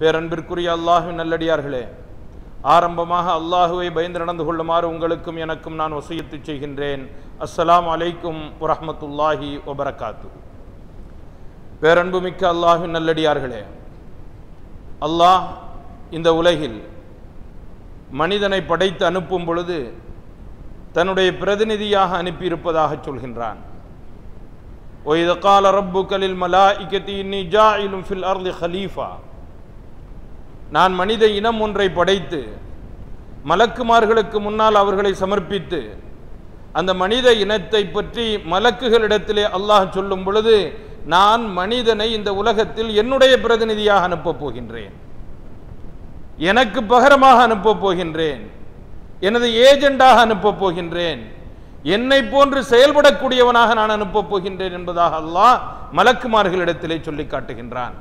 பேரன்பிற்குரிய அல்லாஹுவின் நல்லடியார்களே ஆரம்பமாக அல்லாஹுவை பயந்து நடந்து கொள்ளுமாறு உங்களுக்கும் எனக்கும் நான் வசியத்து செய்கின்றேன் அஸ்ஸலாமு அலைக்கும் வரஹ்மத்துல்லாஹி வபரகாத்து பேரன்புமிக்க அல்லாஹுவின் நல்லடியார்களே அல்லாஹ் இந்த உலகில் மனிதனை படைத்து அனுப்பும் பொழுது தன்னுடைய பிரதிநிதியாக அனுப்பியிருப்பதாக சொல்கின்றான் وَإِذْ قَالَ رَبُّكَ لِلْمَلَائِكَةِ إِنِّي جَاعِلٌ فِي الْأَرْضِ خَلِيفَةً நான் மனித இனம் ஒன்றை படைத்து மலக்குமார்களுக்கு முன்னால் அவர்களை சமர்ப்பித்து அந்த மனித இனத்தை பற்றி மலக்குகளிடத்திலே அல்லாஹ் சொல்லும் பொழுது நான் மனிதனை இந்த உலகத்தில் என்னுடைய பிரதிநிதியாக அனுப்பப் போகின்றேன் எனக்கு பகரமாக அனுப்பப் போகின்றேன் எனது ஏஜெண்டாக அனுப்பப் போகின்றேன் என்னை போன்று செயல்படக்கூடியவனாக நான் அனுப்பப் போகின்றேன் என்பதாக அல்லாஹ் மலக்குமார்களிடத்திலே சொல்லி காட்டுகின்றான்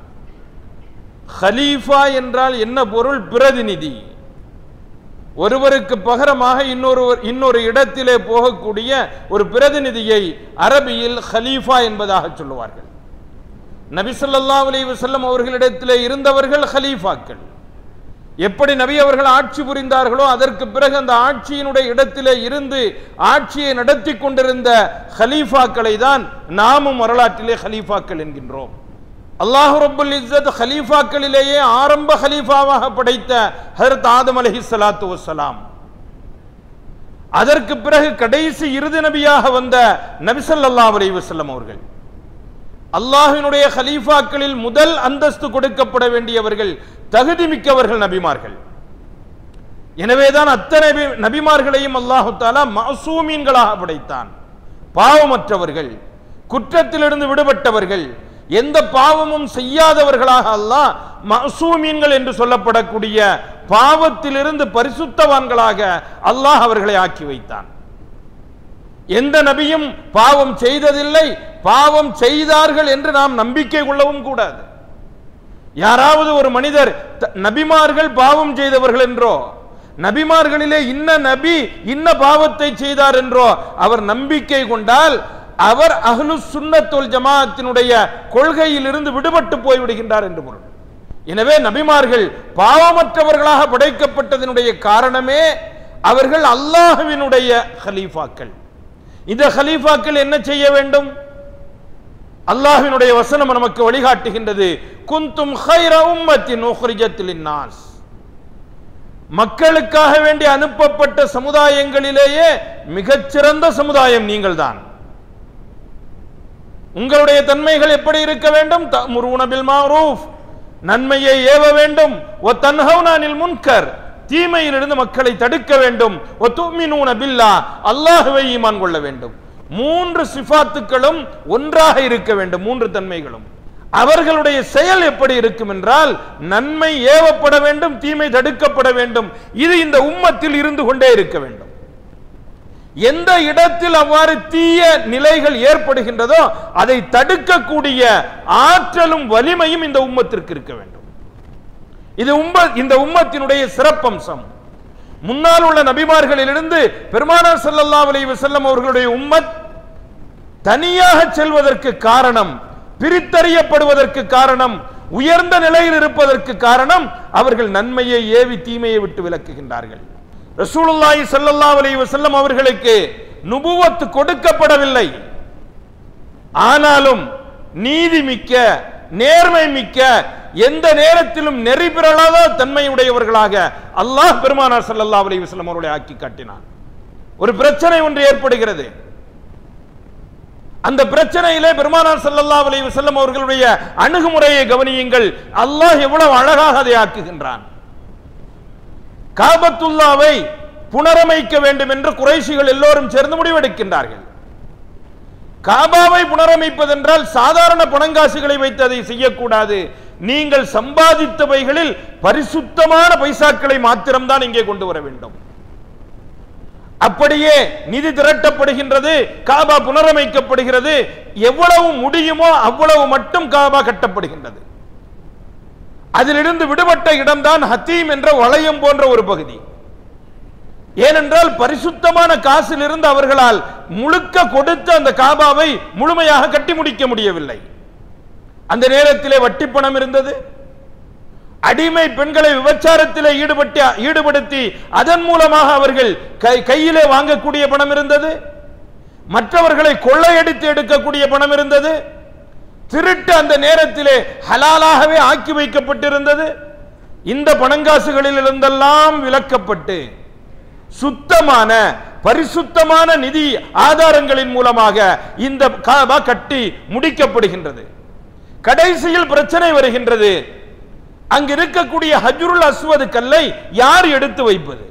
ஹலீஃபா என்றால் என்ன பொருள் பிரதிநிதி ஒருவருக்கு பகரமாக இன்னொரு இன்னொரு இடத்திலே போகக்கூடிய ஒரு பிரதிநிதியை அரபியில் ஹலீஃபா என்பதாக சொல்லுவார்கள் நபி ஸல்லல்லாஹு அலைஹி வஸல்லம் அவர்களிடத்திலே இருந்தவர்கள் ஹலீஃபாக்கள் எப்படி நபி அவர்கள் ஆட்சி புரிந்தார்களோ அதற்கு பிறகு அந்த ஆட்சியினுடைய இடத்திலே இருந்து ஆட்சியை நடத்தி கொண்டிருந்த ஹலீஃபாக்களை தான் நாமும் வரலாற்றிலே ஹலீஃபாக்கள் என்கின்றோம் அல்லாஹு ரப்புல் இஸ்ஸத் ஹலீஃபாக்களிலேயே ஆரம்ப ஹலீஃபாவாக படைத்த ஹஜரத் ஆதம் அலைஹி ஸலாத்து வஸ்ஸலாம் அதற்கு பிறகு கடைசி இறுதி நபியாக வந்த நபி ஸல்லல்லாஹு அலைஹி வஸல்லம் அவர்கள் அல்லாஹ்வினுடைய ஹலீஃபாக்களில் முதல் அந்தஸ்து கொடுக்கப்பட வேண்டியவர்கள் தகுதி மிக்கவர்கள் நபிமார்கள் எனவேதான் அத்தனை நபி- நபிமார்களையும் அல்லாஹு தாலா மசூமீன்களாக படைத்தான் பாவமற்றவர்கள் குற்றத்திலிருந்து விடுபட்டவர்கள் எந்த பாவமும் செய்யாதவர்களாக அல்லாஹ் மசூமீன்கள் என்று சொல்லப்படக்கூடிய பாவத்திலிருந்து பரிசுத்தவான்களாக அல்லாஹ் அவர்களை ஆக்கி வைத்தான் எந்த நபியும் பாவம் செய்ததில்லை பாவம் செய்தார்கள் என்று நாம் நம்பிக்கை கொள்ளவும் கூடாது யாராவது ஒரு மனிதர் த- நபிமார்கள் பாவம் செய்தவர்கள் என்றோ நபிமார்களிலே இன்ன நபி இன்ன பாவத்தை செய்தார் என்றோ அவர் நம்பிக்கை கொண்டால் அவர் அஹ்லு சுன்னத்துல் ஜமாஅத்தினுடைய கொள்கையிலிருந்து விடுபட்டு போய்விடுகின்றார் என்று பொருள் எனவே நபிமார்கள் பாவமற்றவர்களாக படைக்கப்பட்டதனுடைய காரணமே அவர்கள் அல்லாஹ்வினுடைய ஹலீஃபாக்கள் இந்த ஹலீஃபாக்கள் என்ன செய்ய வேண்டும் அல்லாஹ்வினுடைய வசனம் நமக்கு வழிகாட்டுகின்றது குந்தும் ஹைர உம்மத்தின் உஹ்ரிஜத்தில் நாஸ் மக்களுக்காக வேண்டி அனுப்பப்பட்ட சமுதாயங்களிலேயே மிகச்சிறந்த சமுதாயம் நீங்கள்தான் உங்களுடைய தன்மைகள் எப்படி இருக்க வேண்டும் தஅமுருன பில் மாரூஃப் நன்மையை ஏவ வேண்டும் ஒ தன்ஹவுனானில் முன்கர் தீமையிலிருந்து மக்களை தடுக்க வேண்டும் ஒ துமினூன பில்லா அல்லாஹ்வை ஈமான் கொள்ள வேண்டும் மூன்று சிஃபாத்துக்களும் ஒன்றாக இருக்க வேண்டும் மூன்று தன்மைகளும் அவர்களுடைய செயல் எப்படி இருக்கும் என்றால் நன்மை ஏவப்பட வேண்டும் தீமை தடுக்கப்பட வேண்டும் இது இந்த உம்மத்தில் இருந்து கொண்டே இருக்க வேண்டும் எந்த இடத்தில் அவ்வாறு தீய நிலைகள் ஏற்படுகின்றதோ அதை தடுக்கக்கூடிய ஆற்றலும் வலிமையும் இந்த உம்மத்திற்கு இருக்க வேண்டும் இது உம்ம இந்த உம்மத்தினுடைய சிறப்பம்சம் முன்னால் உள்ள நபிமார்களிலிருந்து பெருமானார் ஸல்லல்லாஹு அலைஹி வஸல்லம் அவர்களுடைய உம்மத் தனியாக செல்வதற்கு காரணம் பிரித்தறியப்படுவதற்கு காரணம் உயர்ந்த நிலையில் இருப்பதற்கு காரணம் அவர்கள் நன்மையை ஏவி தீமையை விட்டு விலக்குகின்றார்கள் ரசூலுல்லாஹி ஸல்லல்லாஹு அலைஹி வஸல்லம் அவர்களுக்கு நுபுவத் கொடுக்கப்படவில்லை ஆனாலும் நீதி மிக்க நேர்மை மிக்க எந்த நேரத்திலும் நெறி பிறழாத தன்மையுடையவர்களாக அல்லாஹ் பெருமானார் ஸல்லல்லாஹு அலைஹி வஸல்லம் அவர்களை ஆக்கி காட்டினான் ஒரு பிரச்சனை ஒன்று ஏற்படுகிறது அந்த பிரச்சனையிலே பெருமானார் ஸல்லல்லாஹு அலைஹி வஸல்லம் அவர்களுடைய அணுகுமுறையை கவனியுங்கள் அல்லாஹ் எவ்வளவு அழகாக அதை ஆக்குகின்றான் காபத்துல்லாவை புனரமைக்க வேண்டும் என்று குறைஷிகள் எல்லோரும் சேர்ந்து முடிவெடுக்கின்றார்கள் காபாவை புனரமைப்பதென்றால் சாதாரண பணங்காசுகளை வைத்து அதை செய்யக்கூடாது நீங்கள் சம்பாதித்தவைகளில் பரிசுத்தமான பைசாக்களை மாத்திரம்தான் இங்கே கொண்டு வர வேண்டும் அப்படியே நிதி திரட்டப்படுகின்றது காபா புனரமைக்கப்படுகிறது எவ்வளவு முடியுமோ அவ்வளவு மட்டும் காபா கட்டப்படுகின்றது அதிலிருந்து விடுபட்ட இடம்தான் ஹத்தீம் என்ற வளையம் போன்ற ஒரு பகுதி ஏனென்றால் பரிசுத்தமான காசிலிருந்து அவர்களால் முழுக்க கொடுத்து அந்த காபாவை முழுமையாக கட்டி முடிக்க முடியவில்லை அந்த நேரத்திலே வட்டி பணம் இருந்தது அடிமை பெண்களை விபச்சாரத்தில் ஈடுபட்டு ஈடுபடுத்தி அதன் மூலமாக அவர்கள் கை கையிலே வாங்கக்கூடிய பணம் இருந்தது மற்றவர்களை கொள்ளையடித்து எடுக்கக்கூடிய பணம் இருந்தது திருட்டு அந்த நேரத்திலே ஹலாலாகவே ஆக்கி வைக்கப்பட்டிருந்தது இந்த பணங்காசுகளில் இருந்தெல்லாம் விலக்கப்பட்டு சுத்தமான பரிசுத்தமான நிதி ஆதாரங்களின் மூலமாக இந்த காபா கட்டி முடிக்கப்படுகின்றது கடைசியில் பிரச்சனை வருகின்றது அங்கு இருக்கக்கூடிய ஹஜ்ருல் அஸ்வது கல்லை யார் எடுத்து வைப்பது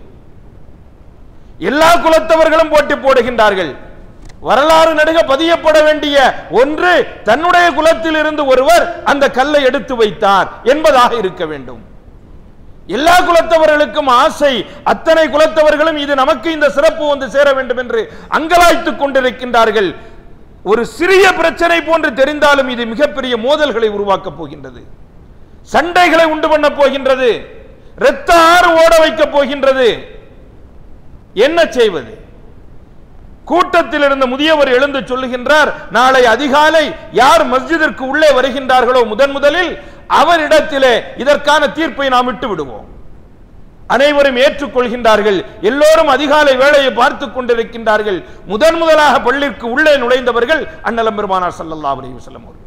எல்லா குலத்தவர்களும் போட்டி போடுகின்றார்கள் வரலாறு நடுக பதியப்பட வேண்டிய ஒன்று தன்னுடைய குலத்தில் இருந்து ஒருவர் அந்த கல்லை எடுத்து வைத்தார் என்பதாக இருக்க வேண்டும் எல்லா குலத்தவர்களுக்கும் ஆசை அத்தனை குலத்தவர்களும் இது நமக்கு இந்த சிறப்பு வந்து சேர வேண்டும் என்று அங்கலாய்த்துக் கொண்டிருக்கின்றார்கள் ஒரு சிறிய பிரச்சனை போன்று தெரிந்தாலும் இது மிகப்பெரிய மோதல்களை உருவாக்கப் போகின்றது சண்டைகளை உண்டு பண்ண போகின்றது இரத்த ஆறு ஓட வைக்கப் போகின்றது என்ன செய்வது கூட்டத்தில் இருந்த முதியவர் எழுந்து சொல்லுகின்றார் நாளை அதிகாலை யார் மஸ்ஜிதிற்கு உள்ளே வருகின்றார்களோ முதன் முதலில் அவரிடத்திலே இதற்கான தீர்ப்பை நாம் விட்டு விடுவோம் அனைவரும் ஏற்றுக்கொள்கின்றார்கள் எல்லோரும் அதிகாலை வேளையை பார்த்துக் கொண்டிருக்கின்றார்கள் முதன் முதலாக பள்ளிக்கு உள்ளே நுழைந்தவர்கள் அண்ணலம் பெருமானார் ஸல்லல்லாஹு அலைஹி வஸல்லம் அவர்கள்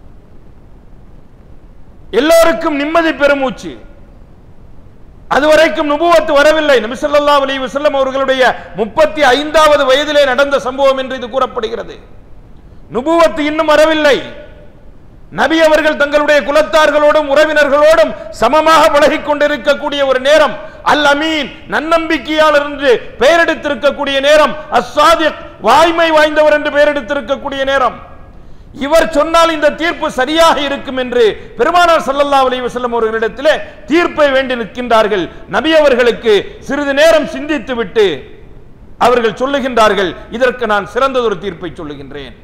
எல்லோருக்கும் நிம்மதி பெருமூச்சு அதுவரைக்கும் நுபுவத்து வரவில்லை நபி ஸல்லல்லாஹு அலைஹி வஸல்லம் அவர்களுடைய முப்பத்தி ஐந்தாவது வயதிலே நடந்த சம்பவம் என்று இது கூறப்படுகிறது நுபுவத்து இன்னும் வரவில்லை நபி அவர்கள் தங்களுடைய குலத்தார்களோடும் உறவினர்களோடும் சமமாக பழகிக் கொண்டிருக்கக்கூடிய ஒரு நேரம் அல் அமீன் நன்னம்பிக்கையாளர் என்று பெயரெடுத்திருக்கக்கூடிய நேரம் அஸ்ஸாதிக் வாய்மை வாய்ந்தவர் என்று பெயரெடுத்திருக்கக்கூடிய நேரம் இவர் சொன்னால் இந்த தீர்ப்பு சரியாக இருக்கும் என்று பெருமானார் ஸல்லல்லாஹு அலைஹி வஸல்லம் அவர்களிடத்திலே தீர்ப்பை வேண்டி நிற்கின்றார்கள் நபி அவர்களுக்கு சிறிது நேரம் சிந்தித்து விட்டு அவர்கள் சொல்லுகின்றார்கள் இதற்கு நான் சிறந்ததொரு தீர்ப்பை சொல்லுகின்றேன்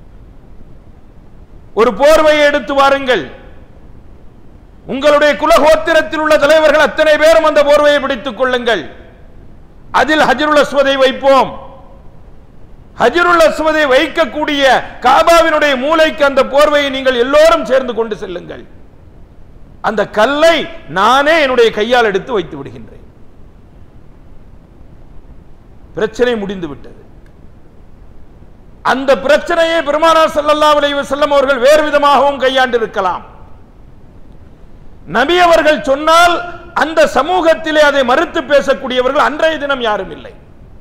ஒரு போர்வையை எடுத்து வாருங்கள் உங்களுடைய குலகோத்திரத்தில் உள்ள தலைவர்கள் அத்தனை பேரும் அந்த போர்வையை பிடித்துக் கொள்ளுங்கள் அதில் ஹஜருல் அஸ்வதை வைப்போம் ஹஜருல் அஸ்வதை வைக்கக்கூடிய காபாவினுடைய மூளைக்கு அந்த போர்வையை நீங்கள் எல்லோரும் சேர்ந்து கொண்டு செல்லுங்கள் அந்த கல்லை நானே என்னுடைய கையால் எடுத்து வைத்து விடுகின்றேன் பிரச்சனை முடிந்து விட்டது அந்த பிரச்சனையை பெருமானார் ஸல்லல்லாஹு அலைஹி வஸல்லம் அவர்கள் வேறு விதமாகவும் கையாண்டு இருக்கலாம் நபி அவர்கள் சொன்னால் அந்த சமூகத்திலே அதை மறுத்து பேசக்கூடியவர்கள் அன்றைய தினம் யாரும் இல்லை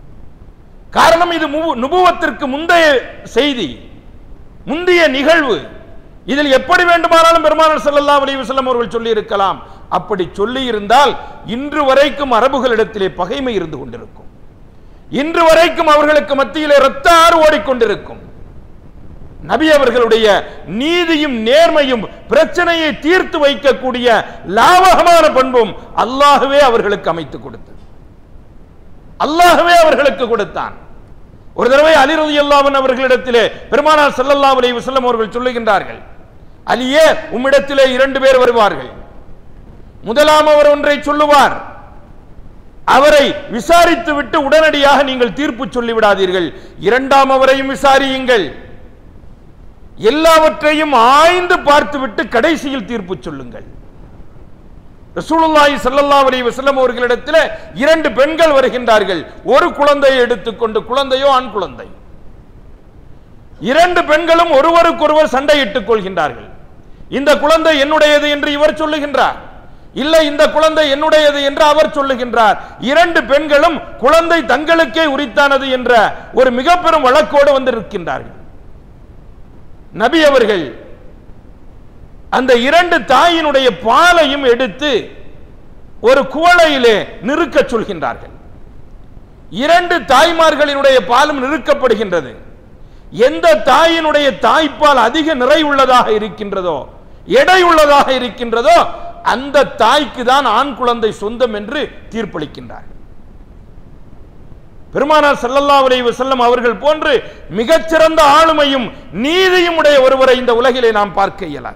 காரணம் இது மு- நுபுவத்திற்கு முந்தைய செய்தி முந்தைய நிகழ்வு இதில் எப்படி வேண்டுமானாலும் பெருமானார் ஸல்லல்லாஹு அலைஹி வஸல்லம் அவர்கள் சொல்லி இருக்கலாம் அப்படி சொல்லி இருந்தால் இன்று வரைக்கும் அரபுகளிடத்திலே பகைமை இருந்து கொண்டிருக்கும் இன்று வரைக்கும் அவர்களுக்கு மத்தியிலே இரத்த ஆறு ஓடிக்கொண்டிருக்கும் நபி அவர்களுடைய நீதியும் நேர்மையும் பிரச்சனையை தீர்த்து வைக்கக்கூடிய லாவகமான பண்பும் அல்லாஹ்வே அவர்களுக்கு அமைத்து கொடுத்தது அல்லாஹ்வே அவர்களுக்கு கொடுத்தான் ஒரு தடவை அலி ரலியல்லாஹு அவர்களிடத்திலே பெருமானார் ஸல்லல்லாஹு அலைஹி வஸல்லம் அவர்கள் சொல்லுகின்றார்கள் அலியே உம்மிடத்திலே இரண்டு பேர் வருவார்கள் முதலாம் அவர் ஒன்றை சொல்லுவார் அவரை விசாரித்து விட்டு உடனடியாக நீங்கள் தீர்ப்பு சொல்லிவிடாதீர்கள் இரண்டாம் அவரையும் விசாரியுங்கள் எல்லாவற்றையும் ஆய்ந்து பார்த்துவிட்டு கடைசியில் தீர்ப்பு சொல்லுங்கள் ரசூலுல்லாஹி ஸல்லல்லாஹு அலைஹி வஸல்லம் அவர்களிடத்தில் இரண்டு பெண்கள் வருகின்றார்கள் ஒரு குழந்தையை எடுத்துக்கொண்டு குழந்தையோ ஆண் குழந்தை இரண்டு பெண்களும் ஒருவருக்கொருவர் சண்டையிட்டுக் கொள்கின்றார்கள் இந்த குழந்தை என்னுடையது என்று இவர் சொல்லுகின்றார் இல்லை இந்த குழந்தை என்னுடையது என்று அவர் சொல்லுகின்றார் இரண்டு பெண்களும் குழந்தை தங்களுக்கே உரித்தானது என்ற ஒரு மிக பெரும் வழக்கோடு வந்திருக்கின்றார்கள் நபி அவர்கள் அந்த இரண்டு தாயினுடைய பாலையும் எடுத்து ஒரு குவளையிலே நிறுக்கச் சொல்கின்றார்கள் இரண்டு தாய்மார்களினுடைய பாலும் நிறுக்கப்படுகின்றது எந்த தாயினுடைய தாய்ப்பால் அதிக நிறை உள்ளதாக இருக்கின்றதோ எடை உள்ளதாக இருக்கின்றதோ அந்த தாய்க்கு தான் ஆண் குழந்தை சொந்தம் என்று தீர்ப்பளிக்கின்றார் பெருமானார் ஸல்லல்லாஹு அலைஹி வஸல்லம் அவர்கள் போன்று மிகச்சிறந்த ஆளுமையும் நீதியும் உடைய ஒருவரை இந்த உலகிலே நாம் பார்க்க இயலாது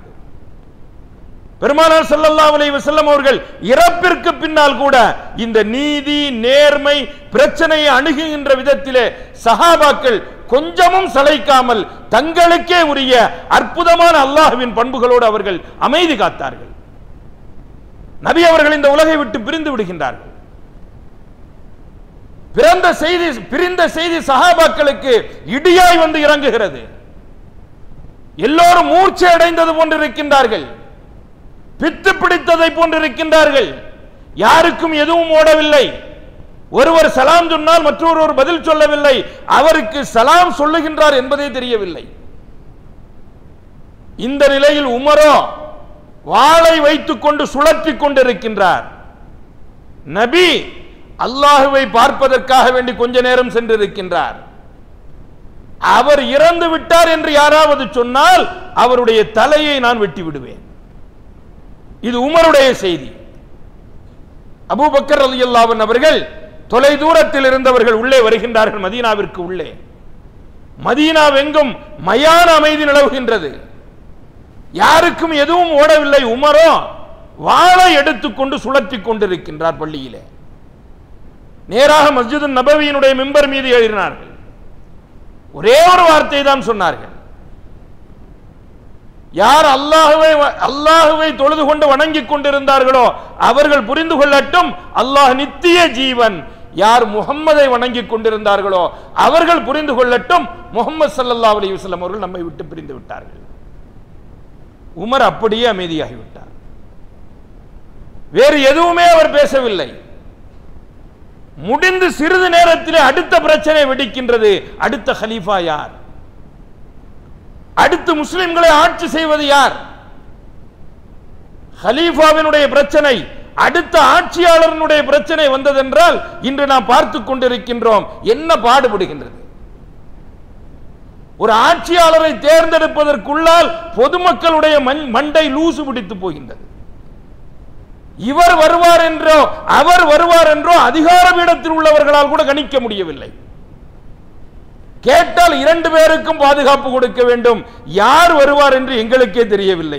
பெருமானார் ஸல்லல்லாஹு அலைஹி வஸல்லம் அவர்கள் இறப்பிற்கு பின்னால் கூட இந்த நீதி நேர்மை பிரச்சனையை அணுகுகின்ற விதத்திலே சஹாபாக்கள் கொஞ்சமும் சளைக்காமல் தங்களுக்கே உரிய அற்புதமான அல்லாஹ்வின் பண்புகளோடு அவர்கள் அமைதி காத்தார்கள் நபி அவர்கள் இந்த உலகை விட்டு பிரிந்து விடுகின்றார்கள் பிறந்த செய்தி பிரிந்த செய்தி சஹாபாக்களுக்கு இடியாய் வந்து இறங்குகிறது எல்லோரும் மூர்ச்சை அடைந்தது போன்றிருக்கின்றார்கள் பித்து பிடித்ததை போன்றிருக்கின்றார்கள் யாருக்கும் எதுவும் ஓடவில்லை ஒருவர் சலாம் சொன்னால் மற்றொருவர் பதில் சொல்லவில்லை அவருக்கு சலாம் சொல்லுகின்றார் என்பதே தெரியவில்லை இந்த நிலையில் உமரோ வாளை வைத்துக் கொண்டு சுழற்றிக் கொண்டிருக்கின்றார் நபி அல்லாஹுவை பார்ப்பதற்காக வேண்டி கொஞ்ச நேரம் சென்றிருக்கின்றார் அவர் இறந்து விட்டார் என்று யாராவது சொன்னால் அவருடைய தலையை நான் வெட்டி விடுவேன் இது உமருடைய செய்தி அபூபக்கர் ரலியல்லாஹு அவர்கள் தொலை தூரத்தில் இருந்தவர்கள் உள்ளே வருகின்றார்கள் மதீனாவிற்கு உள்ளே மதீனாவெங்கும் மயான அமைதி நிலவுகின்றது யாருக்கும் எதுவும் ஓடவில்லை உமரோ வாளை எடுத்துக்கொண்டு சுழற்றிக் கொண்டிருக்கின்றார் பள்ளியிலே நேராக மஸ்ஜிது நபவியினுடைய மிம்பர் மீது ஏறினார்கள் ஒரே ஒரு வார்த்தை தான் சொன்னார்கள் யார் அல்லாஹுவை அல்லாஹுவை தொழுது கொண்டு வணங்கிக் கொண்டிருந்தார்களோ அவர்கள் புரிந்து கொள்ளட்டும் அல்லாஹ் நித்திய ஜீவன் யார் முகம்மதை வணங்கிக் கொண்டிருந்தார்களோ அவர்கள் புரிந்து கொள்ளட்டும் முகமது ஸல்லல்லாஹு அலைஹி வஸல்லம் அவர்கள் நம்மை விட்டு பிரிந்து விட்டார்கள் உமர் அப்படியே அமைதியாகிவிட்டார் வேறு எதுவுமே அவர் பேசவில்லை முடிந்து சிறிது நேரத்திலே அடுத்த பிரச்சனை வெடிக்கின்றது அடுத்த ஹலீஃபா யார் அடுத்து முஸ்லிம்களை ஆட்சி செய்வது யார் ஹலீஃபாவினுடைய பிரச்சனை அடுத்த ஆட்சியாளர்களுடைய பிரச்சனை வந்ததென்றால் இன்று நாம் பார்த்து கொண்டிருக்கின்றோம் என்ன பாடுபடுகின்றது ஒரு ஆட்சியாளரை தேர்ந்தெடுப்பதற்குள்ளால் பொதுமக்களுடைய மண்- மண்டை லூசு பிடித்து போகின்றது இவர் வருவார் என்றோ அவர் வருவார் என்றோ அதிகார பீடத்தில் உள்ளவர்களால் கூட கணிக்க முடியவில்லை கேட்டால் இரண்டு பேருக்கும் பாதுகாப்பு கொடுக்க வேண்டும் யார் வருவார் என்று எங்களுக்கே தெரியவில்லை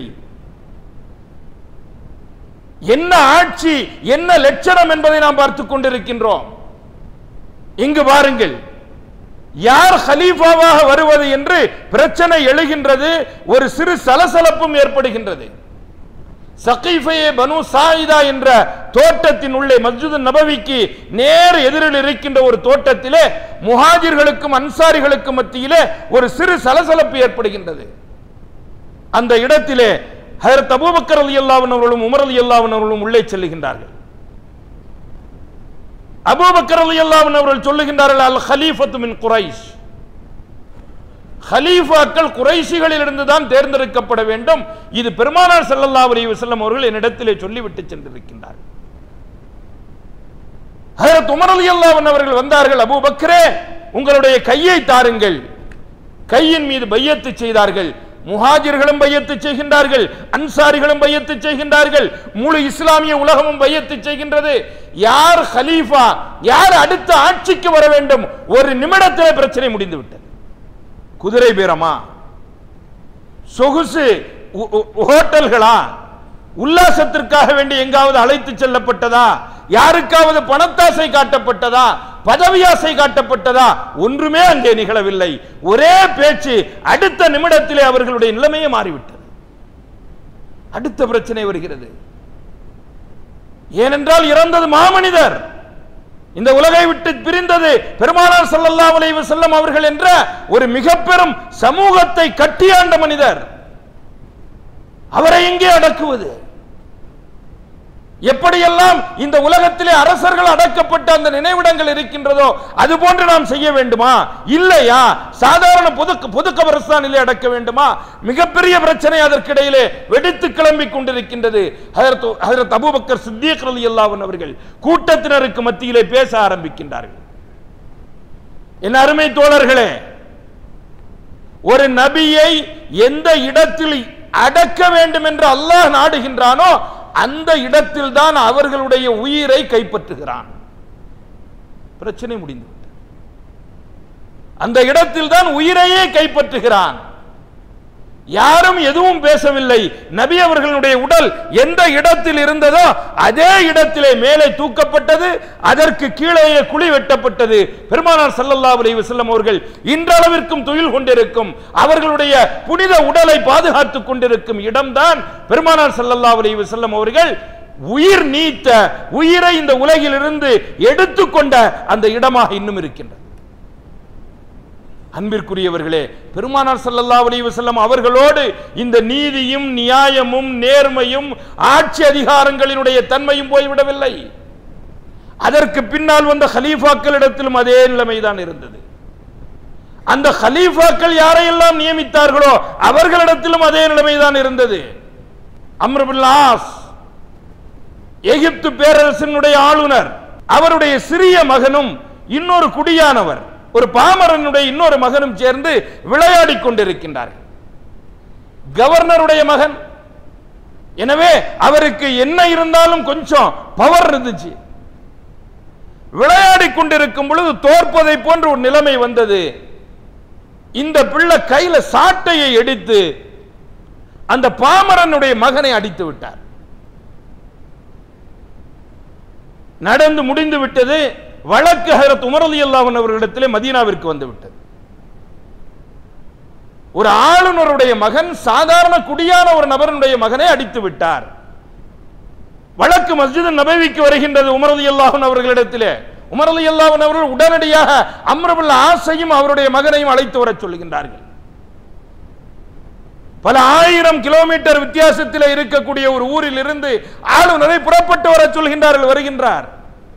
என்ன ஆட்சி என்ன லட்சணம் என்பதை நாம் பார்த்துக் கொண்டிருக்கின்றோம் இங்கு பாருங்கள் யார் ஹலீஃபாவாக வருவது என்று பிரச்சனை எழுகின்றது ஒரு சிறு சலசலப்பும் ஏற்படுகின்றது சகீஃபையே பனு சாயிதா என்ற தோட்டத்தின் உள்ளே மஸ்ஜிது நபவிக்கு நேர் எதிரில் இருக்கின்ற ஒரு தோட்டத்திலே முஹாஜிர்களுக்கும் அன்சாரிகளுக்கும் மத்தியிலே ஒரு சிறு சலசலப்பு ஏற்படுகின்றது அந்த இடத்திலே ஹஜரத் அபூபக்கர் ரலியல்லாஹு அன்ஹு அவர்களும் உமர் ரலியல்லாஹு அன்ஹு அவர்களும் உள்ளே செல்லுகின்றார்கள் அபூபக்கர் ரலியல்லாஹு அன்ஹு அவர்கள் சொல்லுகின்றார்கள் அல் ஹலீஃபத்து மின் குரைஷ் ஹலீஃபாக்கள் குறைஷிகளில் இருந்து தான் தேர்ந்தெடுக்கப்பட வேண்டும் இது பெருமானார் ஸல்லல்லாஹு அலைஹி வஸல்லம் அவர்கள் என்னிடத்திலே சொல்லிவிட்டு சென்றிருக்கின்றார்கள் ஹஜரத் உமர் ரலியல்லாஹு அன்ஹு அவர்கள் வந்தார்கள் அபூபக்கரே உங்களுடைய கையை தாருங்கள் கையின் மீது பையத்து செய்தார்கள் முஹாஜிர்களும் பையத்து செய்கின்றார்கள் அன்சாரிகளும் பையத்து செய்கின்றார்கள் முழு இஸ்லாமிய உலகமும் பையத்து செய்கின்றது யார் ஹலீஃபா யார் அடுத்த ஆட்சிக்கு வர வேண்டும் ஒரு நிமிடத்திலே பிரச்சனை முடிந்து விட்டது குதிரை பேரமா சொகுசு உ- உ- ஹோட்டல்களா உல்லாசத்திற்காக வேண்டி எங்காவது அழைத்து செல்லப்பட்டதா யாருக்காவது பணத்தாசை காட்டப்பட்டதா பதவியாசை காட்டப்பட்டதா ஒன்றுமே அங்கே நிகழவில்லை ஒரே பேச்சு அடுத்த நிமிடத்திலே அவர்களுடைய நிலைமையே மாறிவிட்டது அடுத்த பிரச்சனை வருகிறது ஏனென்றால் இறந்தது மாமனிதர் இந்த உலகை விட்டு பிரிந்தது பெருமானார் ஸல்லல்லாஹு அலைஹி வஸல்லம் அவர்கள் என்ற ஒரு மிக பெரும் சமூகத்தை கட்டியாண்ட மனிதர் அவரை எங்கே அடக்குவது எப்படியெல்லாம் இந்த உலகத்திலே அரசர்கள் அடக்கப்பட்ட அந்த நினைவிடங்கள் இருக்கின்றதோ அது போன்று நாம் செய்ய வேண்டுமா இல்லையா சாதாரண பொது பொது கபரஸ்தானிலே அடக்க வேண்டுமா மிகப்பெரிய பிரச்சனை அதற்கிடையிலே வெடித்து கிளம்பிக் கொண்டிருக்கின்றது ஹஜரத் ஹஜரத் அபூபக்கர் சித்திக் ரலியல்லாஹு அன்ஹு அவர்கள் கூட்டத்தினருக்கு மத்தியிலே பேச ஆரம்பிக்கின்றார்கள் என் அருமை தோழர்களே ஒரு நபியை எந்த இடத்தில் அடக்க வேண்டும் என்று அல்லாஹ் நாடுகின்றானோ அந்த இடத்தில் தான் அவர்களுடைய உயிரை கைப்பற்றுகிறான் பிரச்சனை முடிந்துவிட்டது அந்த இடத்தில் தான் உயிரையே கைப்பற்றுகிறான் யாரும் எதுவும் பேசவில்லை நபி அவர்களுடைய உடல் எந்த இடத்தில் இருந்ததோ அதே இடத்திலே மேலே தூக்கப்பட்டது அதற்கு கீழே குழி வெட்டப்பட்டது பெருமானார் ஸல்லல்லாஹு அலைஹி வஸல்லம் அவர்கள் இன்றளவிற்கும் துயில் கொண்டிருக்கும் அவர்களுடைய புனித உடலை பாதுகாத்துக் கொண்டிருக்கும் இடம்தான் பெருமானார் ஸல்லல்லாஹு அலைஹி வஸல்லம் அவர்கள் உயிர் நீத்த உயிரை இந்த உலகிலிருந்து எடுத்துக்கொண்ட அந்த இடமாக இன்னும் இருக்கின்றது அன்பிற்குரியவர்களே பெருமானார் ஸல்லல்லாஹு அலைஹி வஸல்லம் அவர்களோடு இந்த நீதியும் நியாயமும் நேர்மையும் ஆட்சி அதிகாரங்களினுடைய தன்மையும் போய்விடவில்லை அதற்கு பின்னால் வந்த ஹலீஃபாக்களிடத்திலும் அதே நிலைமைதான் இருந்தது அந்த ஹலீஃபாக்கள் யாரையெல்லாம் நியமித்தார்களோ அவர்களிடத்திலும் அதே நிலைமைதான் இருந்தது அம்ருபில் ஆஸ் எகிப்து பேரரசினுடைய ஆளுநர் அவருடைய சிறிய மகனும் இன்னொரு குடியானவர் ஒரு பாமரனுடைய இன்னொரு மகனும் சேர்ந்து விளையாடிக் கொண்டிருக்கின்றார்கள் கவர்னருடைய மகன் எனவே அவருக்கு என்ன இருந்தாலும் கொஞ்சம் பவர் இருந்துச்சு விளையாடிக் கொண்டிருக்கும் பொழுது தோற்பதை போன்ற ஒரு நிலைமை வந்தது இந்த பிள்ளை கையில சாட்டையை எடுத்து அந்த பாமரனுடைய மகனை அடித்து விட்டார் நடந்து முடிந்து விட்டது வழக்கு ஹரத் உமரலி அல்லாஹன் அவர்களிடத்திலே மதீனாவிற்கு வந்து விட்டது ஒரு ஆளுநருடைய மகன் சாதாரண குடியான ஒரு நபருடைய மகனை அடித்து விட்டார் வழக்கு மஸ்ஜித் நபவிக்கு வருகின்றது உமரலி அல்லாஹன் அவர்களிடத்திலே உமரலி அல்லாஹன் அவர்கள் உடனடியாக அம்ரபுல் ஆசையும் அவருடைய மகனையும் அழைத்து வரச் சொல்கின்றார்கள் பல ஆயிரம் கிலோமீட்டர் வித்தியாசத்தில் இருக்கக்கூடிய ஒரு ஊரில் இருந்து ஆளுநரை புறப்பட்டு வர சொல்கின்றார்கள் வருகின்றார்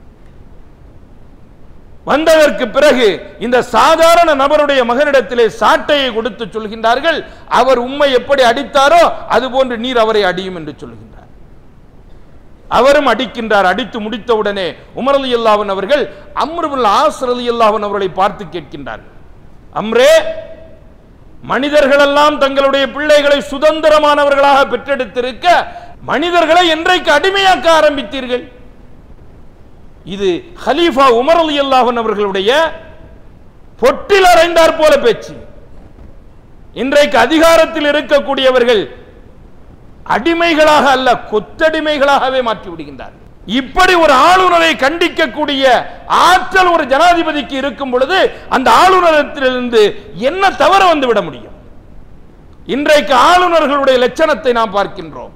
வந்ததற்கு பிறகு இந்த சாதாரண நபருடைய மகனிடத்திலே சாட்டையை கொடுத்து சொல்கின்றார்கள் அவர் உம்மை எப்படி அடித்தாரோ அதுபோன்று நீர் அவரை அடியும் என்று சொல்கின்றார் அவரும் அடிக்கின்றார் அடித்து முடித்தவுடனே உமர் அலி அல்லாஹன் அவர்கள் அம்ருபுல் ஆசர் அலி அல்லாஹன் அவர்களை பார்த்து கேட்கின்றார்கள் அம்ரே மனிதர்களெல்லாம் தங்களுடைய பிள்ளைகளை சுதந்திரமானவர்களாக பெற்றெடுத்திருக்க மனிதர்களை என்றைக்கு அடிமையாக்க ஆரம்பித்தீர்கள் இது ஹலீஃபா உமர் அலி அல்லாஹன் அவர்களுடைய பொட்டில் அறைந்தார் போல பேச்சு இன்றைக்கு அதிகாரத்தில் இருக்கக்கூடியவர்கள் அடிமைகளாக அல்ல கொத்தடிமைகளாகவே மாற்றி விடுகின்றார் இப்படி ஒரு ஆளுநரை கண்டிக்கக்கூடிய ஆற்றல் ஒரு ஜனாதிபதிக்கு இருக்கும் பொழுது அந்த ஆளுநரத்திலிருந்து என்ன தவறு வந்து விட முடியும் இன்றைக்கு ஆளுநர்களுடைய லட்சணத்தை நாம் பார்க்கின்றோம்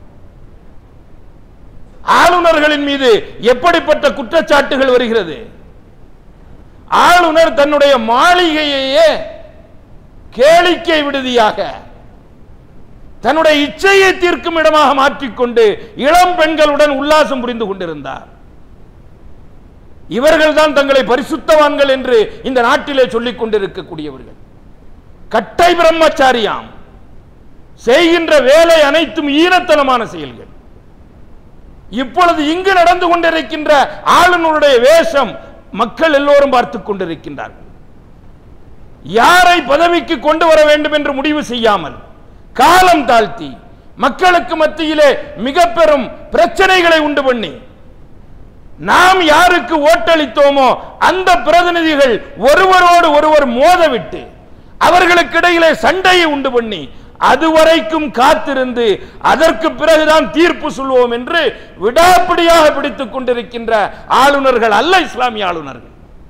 ஆளுநர்களின் மீது எப்படிப்பட்ட குற்றச்சாட்டுகள் வருகிறது ஆளுநர் தன்னுடைய மாளிகையையே கேளிக்கை விடுதியாக தன்னுடைய இச்சையை தீர்க்கும் இடமாக மாற்றிக்கொண்டு இளம் பெண்களுடன் உல்லாசம் புரிந்து கொண்டிருந்தார் இவர்கள் தான் தங்களை பரிசுத்தவான்கள் என்று இந்த நாட்டிலே சொல்லிக் கொண்டிருக்கக்கூடியவர்கள் கட்டை பிரம்மச்சாரியாம் செய்கின்ற வேலை அனைத்தும் ஈனத்தனமான செயல்கள் இப்பொழுது இங்கு நடந்து கொண்டிருக்கின்ற ஆளுநருடைய வேஷம் மக்கள் எல்லோரும் பார்த்துக் கொண்டிருக்கின்றார்கள் யாரை பதவிக்கு கொண்டு வர வேண்டும் என்று முடிவு செய்யாமல் காலம் தாழ்த்தி மக்களுக்கு மத்தியிலே மிக பெரும் பிரச்சனைகளை உண்டு பண்ணி நாம் யாருக்கு ஓட்டளித்தோமோ அந்த பிரதிநிதிகள் ஒருவரோடு ஒருவர் மோதவிட்டு அவர்களுக்கு இடையிலே சண்டையை உண்டு பண்ணி அதுவரைக்கும் காத்திருந்து அதற்கு பிறகுதான் தீர்ப்பு சொல்வோம் என்று விடாப்பிடியாக பிடித்துக் கொண்டிருக்கின்ற ஆளுநர்கள் அல்ல இஸ்லாமிய ஆளுநர்கள்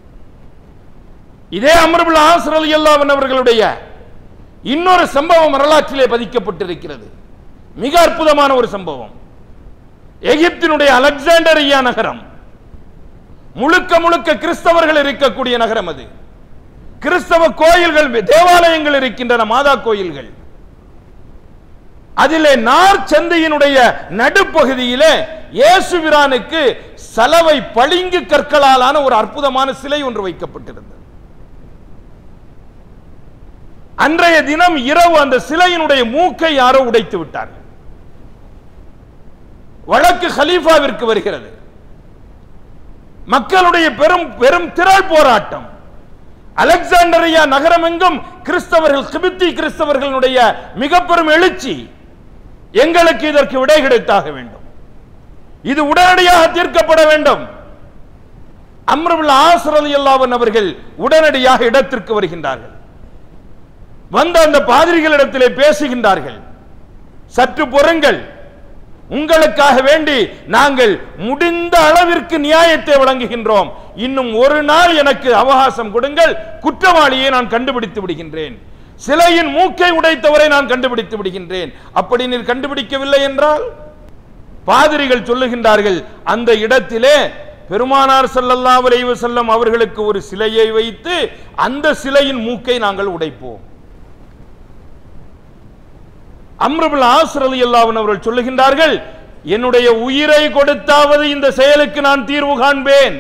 இதே அமர்புல் ஆசர் அலி அல்லாஹ் அவர்களுடைய இன்னொரு சம்பவம் வரலாற்றிலே பதிக்கப்பட்டிருக்கிறது மிக அற்புதமான ஒரு சம்பவம் எகிப்தினுடைய அலெக்சாண்டரியா நகரம் முழுக்க முழுக்க கிறிஸ்தவர்கள் இருக்கக்கூடிய நகரம் அது கிறிஸ்தவ கோயில்கள் தேவாலயங்கள் இருக்கின்றன மாதா கோயில்கள் அதிலே நார் சந்தையினுடைய நடுப்பகுதியிலே இயேசுவிரானுக்கு சலவை பளிங்கு கற்களாலான ஒரு அற்புதமான சிலை ஒன்று வைக்கப்பட்டிருந்தது அன்றைய தினம் இரவு அந்த சிலையினுடைய மூக்கை யாரோ உடைத்து விட்டார்கள் வழக்கு ஹலீஃபாவிற்கு வருகிறது மக்களுடைய பெரும் பெரும் திரள் போராட்டம் அலெக்சாண்டரியா நகரமெங்கும் கிறிஸ்தவர்கள் கிபித்தி கிறிஸ்தவர்களுடைய மிக பெரும் எழுச்சி எங்களுக்கு இதற்கு விடை கிடைத்தாக வேண்டும் இது உடனடியாக தீர்க்கப்பட வேண்டும் அம்ருல் ஆசர் அலி அல்லாவன் அவர்கள் உடனடியாக இடத்திற்கு வருகின்றார்கள் வந்த அந்த பாதிரிகளிடத்திலே பேசுகின்றார்கள் சற்று பொறுங்கள் உங்களுக்காக வேண்டி நாங்கள் முடிந்த அளவிற்கு நியாயத்தை வழங்குகின்றோம் இன்னும் ஒரு நாள் எனக்கு அவகாசம் கொடுங்கள் குற்றவாளியை நான் கண்டுபிடித்து விடுகின்றேன் சிலையின் மூக்கை உடைத்தவரை நான் கண்டுபிடித்து விடுகின்றேன் அப்படி நீர் கண்டுபிடிக்கவில்லை என்றால் பாதிரிகள் சொல்லுகின்றார்கள் அந்த இடத்திலே பெருமானார் ஸல்லல்லாஹு அலைஹி வஸல்லம் அவர்களுக்கு ஒரு சிலையை வைத்து அந்த சிலையின் மூக்கை நாங்கள் உடைப்போம் அம்ருபுல் ஆஸ் ரலியல்லாஹு அன்ஹு அவர்கள் சொல்லுகின்றார்கள் என்னுடைய உயிரை கொடுத்தாவது இந்த செயலுக்கு நான் தீர்வு காண்பேன்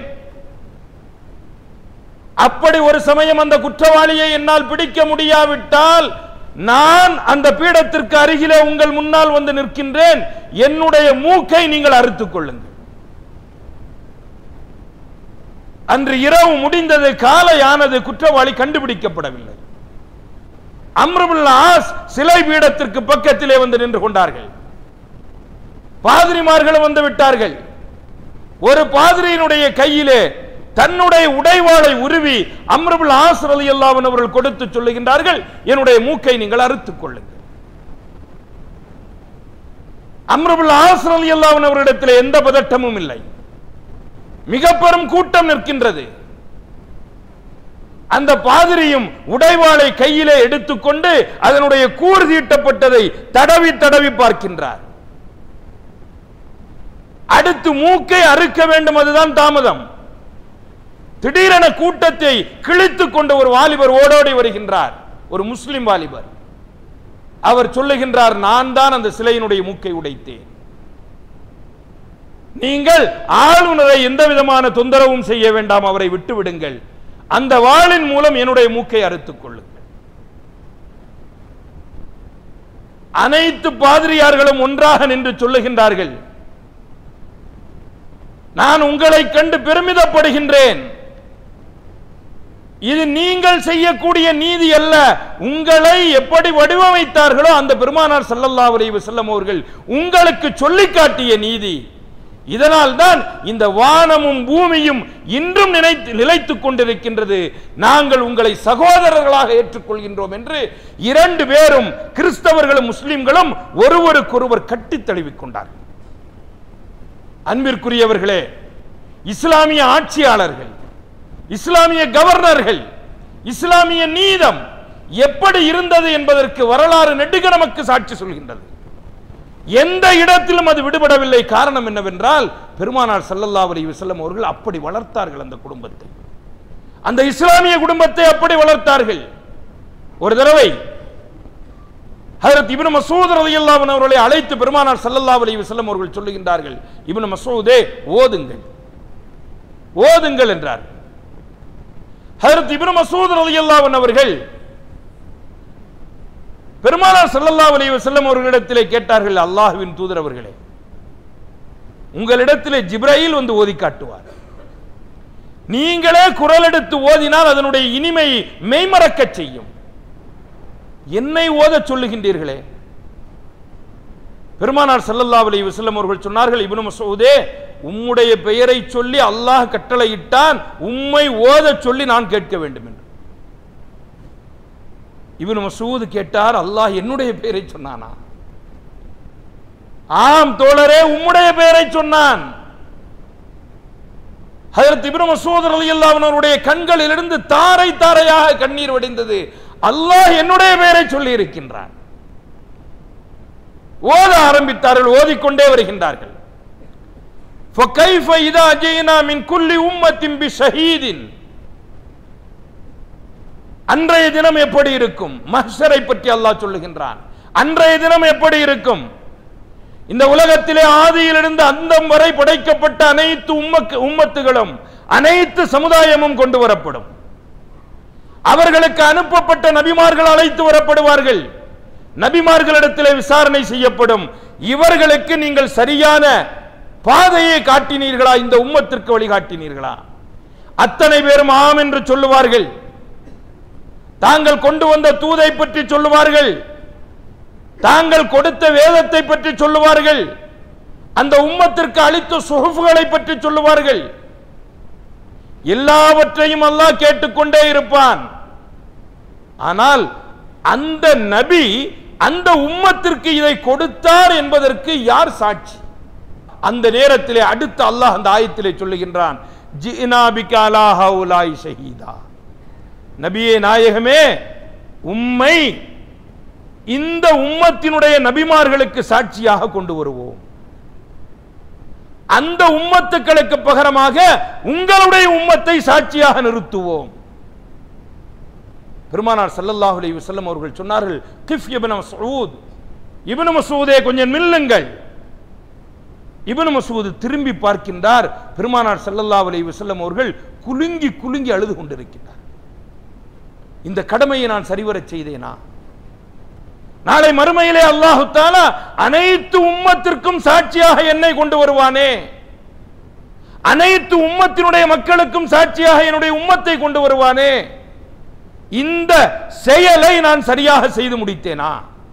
அப்படி ஒரு சமயம் அந்த குற்றவாளியை என்னால் பிடிக்க முடியாவிட்டால் நான் அந்த பீடத்திற்கு அருகிலே உங்கள் முன்னால் வந்து நிற்கின்றேன் என்னுடைய மூக்கை நீங்கள் அறுத்துக் கொள்ளுங்கள் அன்று இரவு முடிந்தது காலையானது குற்றவாளி கண்டுபிடிக்கப்படவில்லை அம்ருபுல் ஆஸ் சிலை பீடத்திற்கு பக்கத்திலே வந்து நின்று கொண்டார்கள் பாதிரிமார்களும் வந்து விட்டார்கள் ஒரு பாதிரியினுடைய கையிலே தன்னுடைய உடைவாளை உருவி அம்ருபுல் ஆஸ் ரலியல்லாஹு அன்ஹு அவர்கள் கொடுத்து சொல்லுகின்றார்கள் என்னுடைய மூக்கை நீங்கள் அறுத்துக் கொள்ளுங்கள் அம்ருபுல் ஆஸ் ரலியல்லாஹு அன்ஹு அவரிடத்தில் எந்த பதட்டமும் இல்லை மிக பெரும் கூட்டம் நிற்கின்றது அந்த பாதிரியும் உடைவாளை கையிலே எடுத்துக்கொண்டு அதனுடைய கூர் தீட்டப்பட்டதை தடவி தடவி பார்க்கின்றார் அடுத்து மூக்கை அறுக்க வேண்டும் அதுதான் தாமதம் திடீரென கூட்டத்தை கிழித்துக் கொண்ட ஒரு வாலிபர் ஓடோடி வருகின்றார் ஒரு முஸ்லிம் வாலிபர் அவர் சொல்லுகின்றார் நான் தான் அந்த சிலையினுடைய மூக்கை உடைத்தேன் நீங்கள் ஆளுநரை எந்த விதமான தொந்தரவும் செய்ய வேண்டாம் அவரை விட்டு விடுங்கள் அந்த வாளின் மூலம் என்னுடைய மூக்கை அறுத்துக் கொள்ளுங்கள் அனைத்து பாதிரியார்களும் ஒன்றாக நின்று சொல்லுகின்றார்கள் நான் உங்களை கண்டு பெருமிதப்படுகின்றேன் இது நீங்கள் செய்யக்கூடிய நீதி அல்ல உங்களை எப்படி வடிவமைத்தார்களோ அந்த பெருமானார் ஸல்லல்லாஹு அலைஹி வஸல்லம் அவர்கள் உங்களுக்கு சொல்லிக் காட்டிய நீதி இதனால் தான் இந்த வானமும் பூமியும் இன்றும் நினைத்து நிலைத்துக் கொண்டிருக்கின்றது நாங்கள் உங்களை சகோதரர்களாக ஏற்றுக்கொள்கின்றோம் என்று இரண்டு பேரும் கிறிஸ்தவர்களும் முஸ்லிம்களும் ஒருவருக்கொருவர் கட்டித் தழுவிக் கொண்டார்கள் அன்பிற்குரியவர்களே இஸ்லாமிய ஆட்சியாளர்கள் இஸ்லாமிய கவர்னர்கள் இஸ்லாமிய நீதம் எப்படி இருந்தது என்பதற்கு வரலாறு நெடுக நமக்கு சாட்சி சொல்கின்றது எந்த இடத்திலும் அது விடுபடவில்லை காரணம் என்னவென்றால் பெருமானார் ஸல்லல்லாஹு அலைஹி வஸல்லம் அவர்கள் அப்படி வளர்த்தார்கள் அந்த குடும்பத்தை அந்த இஸ்லாமிய குடும்பத்தை அப்படி வளர்த்தார்கள் ஒரு தடவை ஹஜரத் இப்னு மசூத் ரலியல்லாஹு அன்ஹு அவர்களை அழைத்து பெருமானார் ஸல்லல்லாஹு அலைஹி வஸல்லம் அவர்கள் சொல்லுகின்றார்கள் இப்னு மசூதே ஓதுங்கள் ஓதுங்கள் என்றார் ஹஜரத் இப்னு மசூத் ரலியல்லாஹு அன்ஹு அவர்கள் பெருமானார் ஸல்லல்லாஹு அலைஹி வஸல்லம் அவர்களிடத்திலே கேட்டார்கள் அல்லாஹ்வின் தூதர் அவர்களே உங்களிடத்திலே ஜிப்ரையில் வந்து ஓதி காட்டுவார் நீங்களே குரல் எடுத்து ஓதினால் அதனுடைய இனிமை மெய்மறக்கச் செய்யும் என்னை ஓதச் சொல்லுகின்றீர்களே பெருமானார் ஸல்லல்லாஹு அலைஹி வஸல்லம் அவர்கள் சொன்னார்கள் இப்னு மசூதே உம்முடைய பெயரை சொல்லி அல்லாஹ் கட்டளையிட்டான் உம்மை ஓதச் சொல்லி நான் கேட்க வேண்டும் என்று இப்னு மசூத் கேட்டார் அல்லாஹ் என்னுடைய பெயரை சொன்னானா ஆம் தோழரே உம்முடைய பெயரை சொன்னான் ஹஜரத் இப்னு மசூத் ரலியல்லாஹு அன்ஹு அவருடைய கண்களிலிருந்து தாரை தாரையாக கண்ணீர் வடிந்தது அல்லாஹ் என்னுடைய பெயரை சொல்லி இருக்கின்றான் ஓத ஆரம்பித்தார்கள் ஓதிக்கொண்டே வருகின்றார்கள் فكيف إذا جئنا من كل أمة بشهيد அன்றைய தினம் எப்படி இருக்கும் மஹ்ஷரை பற்றி அல்லாஹ் சொல்லுகின்றான் அன்றைய தினம் எப்படி இருக்கும் இந்த உலகத்திலே ஆதியிலிருந்து அந்தம் வரை படைக்கப்பட்ட அனைத்து உம்மக்கு உம்மத்துகளும் அனைத்து சமுதாயமும் கொண்டு வரப்படும் அவர்களுக்கு அனுப்பப்பட்ட நபிமார்கள் அழைத்து வரப்படுவார்கள் நபிமார்களிடத்திலே விசாரணை செய்யப்படும் இவர்களுக்கு நீங்கள் சரியான பாதையை காட்டினீர்களா இந்த உம்மத்திற்கு வழிகாட்டினீர்களா அத்தனை பேரும் ஆம் என்று சொல்லுவார்கள் தாங்கள் கொண்டு வந்த தூதை பற்றி சொல்லுவார்கள் தாங்கள் கொடுத்த வேதத்தை பற்றி சொல்லுவார்கள் அந்த உம்மத்திற்கு அளித்த சுகுஃபுகளை பற்றி சொல்லுவார்கள் எல்லாவற்றையும் அல்லாஹ் கேட்டுக்கொண்டே இருப்பான் ஆனால் அந்த நபி அந்த உம்மத்திற்கு இதை கொடுத்தார் என்பதற்கு யார் சாட்சி அந்த நேரத்திலே அடுத்து அல்லாஹ் அந்த ஆயத்திலே சொல்லுகின்றான் ஜினா பிக அலா ஹவுலாய் ஷஹீதா நபியே நாயகமே உம்மை இந்த உம்மத்தினுடைய நபிமார்களுக்கு சாட்சியாக கொண்டு வருவோம் அந்த உம்மத்துக்களுக்கு பகரமாக உங்களுடைய உம்மத்தை சாட்சியாக நிறுத்துவோம் பெருமானார் ஸல்லல்லாஹு அலைஹி வஸல்லம் அவர்கள் சொன்னார்கள் கிஃப் இப்னு மஸ்ஊத் இப்னு மஸ்ஊதே கொஞ்சம் நில்லுங்கள் இப்னு மஸ்ஊத் திரும்பி பார்க்கின்றார் பெருமானார் ஸல்லல்லாஹு அலைஹி வஸல்லம் அவர்கள் குலுங்கி குலுங்கி அழுது கொண்டிருக்கிறார் இந்த கடமையை நான் சரிவரச் செய்தேனா நாளை மறுமையிலே அல்லாஹு தாலா அனைத்து உம்மத்திற்கும் சாட்சியாக என்னை கொண்டு வருவானே அனைத்து உம்மத்தினுடைய மக்களுக்கும் சாட்சியாக என்னுடைய உம்மத்தை கொண்டு வருவானே இந்த செயலை நான் சரியாக செய்து முடித்தேனா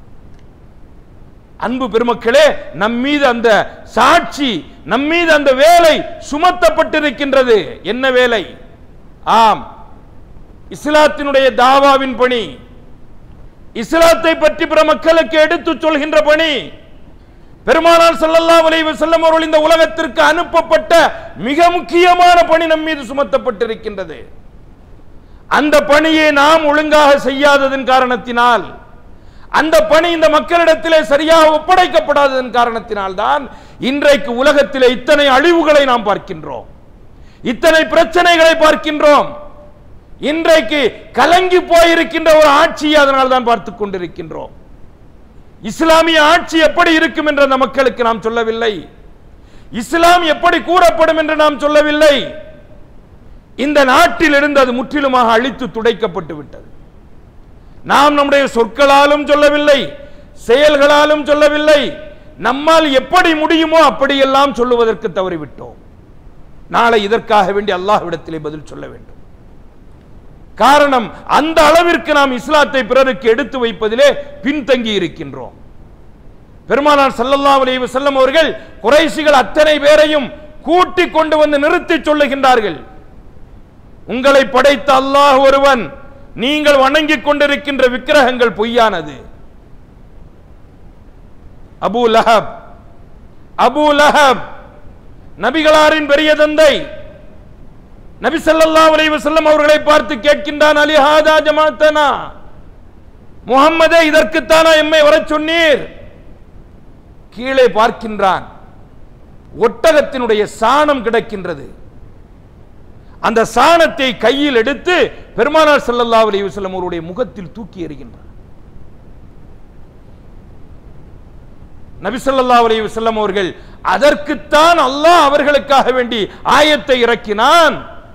அன்பு பெருமக்களே நம் மீது அந்த சாட்சி நம் மீது அந்த வேலை சுமத்தப்பட்டிருக்கின்றது என்ன வேலை ஆம் இஸ்லாத்தினுடைய தாவாவின் பணி இஸ்லாத்தை பற்றி பிற மக்களுக்கு எடுத்துச் சொல்கின்ற பணி பெருமானார் ஸல்லல்லாஹு அலைஹி வஸல்லம் அவர்கள் இந்த உலகத்திற்கு அனுப்பப்பட்ட மிக முக்கியமான பணி நம் மீது சுமத்தப்பட்டிருக்கின்றது அந்த பணியை நாம் ஒழுங்காக செய்யாததன் காரணத்தினால் அந்த பணி இந்த மக்களிடத்திலே சரியாக ஒப்படைக்கப்படாததன் காரணத்தினால் தான் இன்றைக்கு உலகத்திலே இத்தனை அழிவுகளை நாம் பார்க்கின்றோம் இத்தனை பிரச்சனைகளை பார்க்கின்றோம் இன்றைக்கு கலங்கி போயிருக்கின்ற ஒரு ஆட்சியை அதனால் தான் பார்த்துக் கொண்டிருக்கின்றோம் இஸ்லாமிய ஆட்சி எப்படி இருக்கும் என்று அந்த மக்களுக்கு நாம் சொல்லவில்லை இஸ்லாம் எப்படி கூறப்படும் என்று நாம் சொல்லவில்லை இந்த நாட்டில் இருந்து அது முற்றிலுமாக அழித்து துடைக்கப்பட்டு விட்டது நாம் நம்முடைய சொற்களாலும் சொல்லவில்லை செயல்களாலும் சொல்லவில்லை நம்மால் எப்படி முடியுமோ அப்படியெல்லாம் சொல்லுவதற்கு தவறிவிட்டோம் நாளை இதற்காக வேண்டி அல்லாஹ்விடத்திலே பதில் சொல்ல வேண்டும் காரணம் அந்த அளவிற்கு நாம் இஸ்லாத்தை பிறருக்கு எடுத்து வைப்பதிலே பின்தங்கி இருக்கின்றோம் பெருமானார் ஸல்லல்லாஹு அலைஹி வஸல்லம் அவர்கள் குறைஷிகள் அத்தனை பேரையும் கூட்டி கொண்டு வந்து நிறுத்தி சொல்லுகின்றார்கள் உங்களை படைத்த அல்லாஹ் ஒருவன் நீங்கள் வணங்கிக் கொண்டிருக்கின்ற விக்கிரகங்கள் பொய்யானது அபூ லஹப் அபூ லஹப் நபிகளாரின் பெரிய தந்தை நபி ஸல்லல்லாஹு அலைஹி வஸல்லம் அவர்களை பார்த்து கேட்கின்றான் அலி ஹாதா ஜமாத்தனா முகம்மதே இதற்குத்தானா எம்மை வரச் சொன்னீர் கீழே பார்க்கின்றான் ஒட்டகத்தினுடைய சாணம் கிடக்கின்றது அந்த சாணத்தை கையில் எடுத்து பெருமானார் ஸல்லல்லாஹு அலைஹி வஸல்லம் அவருடைய முகத்தில் தூக்கி எறிகின்றார் நபி ஸல்லல்லாஹு அலைஹி வஸல்லம் அவர்கள் அதற்குத்தான் அல்லாஹ் அவர்களுக்காக வேண்டி ஆயத்தை இறக்கினான்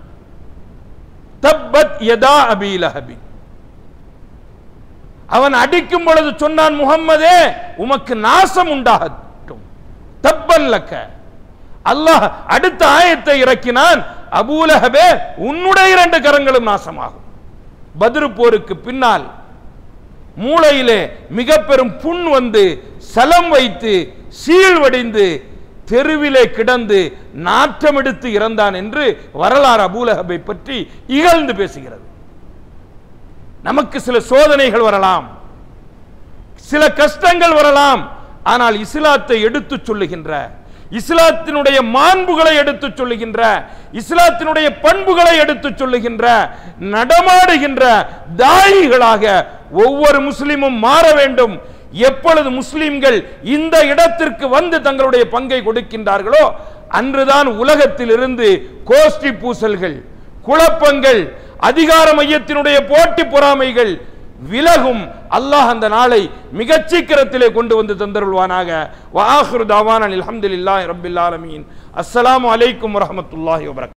தப்பத் யதா அபீ லஹபி அவன் அடிக்கும் பொழுது சொன்னான் முகம்மதே உமக்கு நாசம் உண்டாகட்டும் தப்பல்லக்க அல்லாஹ் அடுத்த ஆயத்தை இறக்கினான் அபூலஹபே உன்னுடைய இரண்டு கரங்களும் நாசமாகும் பத்ரு போருக்கு பின்னால் மூளையிலே மிக பெரும் புண் வந்து சலம் வைத்து சீழ்வடிந்து தெருவிலே கிடந்து நாற்றமெடுத்து இறந்தான் என்று வரலாறு அபூலஹபை பற்றி இகழ்ந்து பேசுகிறது நமக்கு சில சோதனைகள் வரலாம் சில கஷ்டங்கள் வரலாம் ஆனால் இஸ்லாத்தை எடுத்துச் சொல்லுகின்ற இஸ்லாத்தினுடைய மாண்புகளை எடுத்துச் சொல்லுகின்ற இஸ்லாத்தினுடைய பண்புகளை எடுத்துச் சொல்லுகின்ற நடமாடுகின்ற தாயிகளாக ஒவ்வொரு முஸ்லிமும் மாற வேண்டும் எப்பொழுது முஸ்லிம்கள் இந்த இடத்திற்கு வந்து தங்களுடைய பங்கை கொடுக்கின்றார்களோ அன்றுதான் உலகத்தில் இருந்து கோஷ்டி பூசல்கள் குழப்பங்கள் அதிகார மையத்தினுடைய போட்டி பொறாமைகள் விலகும் அல்லாஹ் அந்த நாளை மிகச் சீக்கிரத்திலே கொண்டு வந்து தந்தருள்வானாக வாஹிரு தாவான் அல்ஹம்துலில்லாஹி ரப்பில் ஆலமீன் அஸ்ஸலாமு அலைக்கும் வரஹ்மத்துல்லாஹி வபரகாத்துஹு